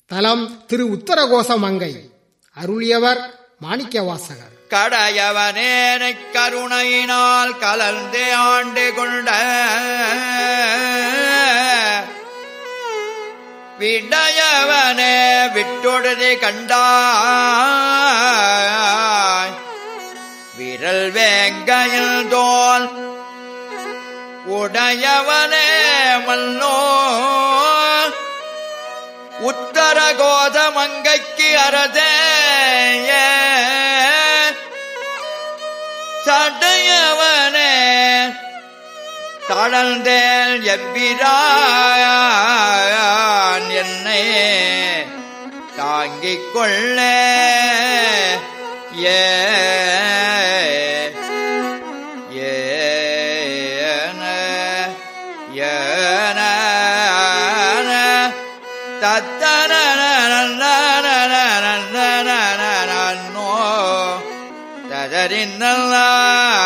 தலம் திரு உத்தரகோச மங்கை அருளியவர் மாணிக்கவாசகர் கடையவனேனை கருணையினால் கலந்து ஆண்டு கொண்ட விடையவனே விட்டொடுதி கண்டாய் விரல் வேங்கையில் தோல் உடையவனே மல்லோ உத்தர கோதமங்கைக்கு அரதேய சடையவனே தளர்ந்தேல் எம்பிரான் என்னை தாங்கிக் கொள்ள ஏ ஏன ஏன தத்தனோ ததறின்னல்லா